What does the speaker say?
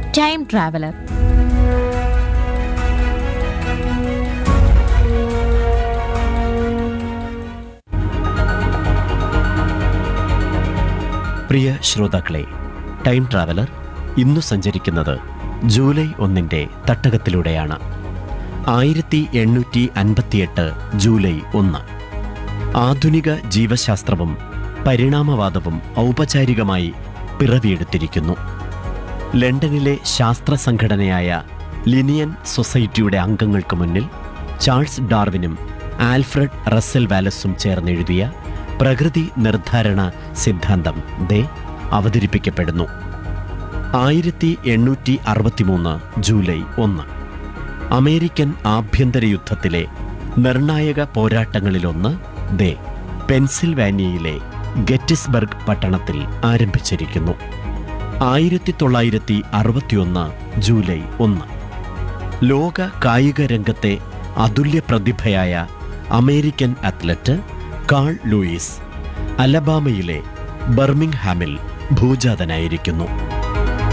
time traveller പ്രിയ ശ്രോതാക്കളെ time traveller ഇന്നു സഞ്ചരിക്കുന്നത് ജൂലൈ ഒന്നിൻ്റെ തട്ടകത്തിലൂടെയാണ് ആയിരത്തി എണ്ണൂറ്റി അൻപത്തിയെട്ട് ജൂലൈ ഒന്ന് ആധുനിക ജീവശാസ്ത്രവും പരിണാമവാദവും ഔപചാരികമായി പിറവിയെടുത്തിരിക്കുന്നു ലണ്ടനിലെ ശാസ്ത്ര സംഘടനയായ ലിനിയൻ സൊസൈറ്റിയുടെ അംഗങ്ങൾക്ക് മുന്നിൽ ചാൾസ് ഡാർവിനും ആൽഫ്രഡ് റസ്സൽ വാലസും ചേർന്നെഴുതിയ പ്രകൃതി നിർദ്ധാരണ സിദ്ധാന്തം ദേ അവതരിപ്പിക്കപ്പെടുന്നു ആയിരത്തി എണ്ണൂറ്റി അറുപത്തിമൂന്ന് ജൂലൈ ഒന്ന് അമേരിക്കൻ ആഭ്യന്തര യുദ്ധത്തിലെ നിർണായക പോരാട്ടങ്ങളിലൊന്ന് ദേ പെൻസിൽവാനിയയിലെ ഗെറ്റിസ്ബർഗ് പട്ടണത്തിൽ ആരംഭിച്ചിരിക്കുന്നു ആയിരത്തി തൊള്ളായിരത്തി അറുപത്തിയൊന്ന് ജൂലൈ ഒന്ന് ലോക കായിക രംഗത്തെ അതുല്യ പ്രതിഭയായ അമേരിക്കൻ അത്ലറ്റ് കാൾ ലൂയിസ് അലബാമയിലെ ബർമിംഗ്ഹാമിൽ ഭൂജാതനായിരിക്കുന്നു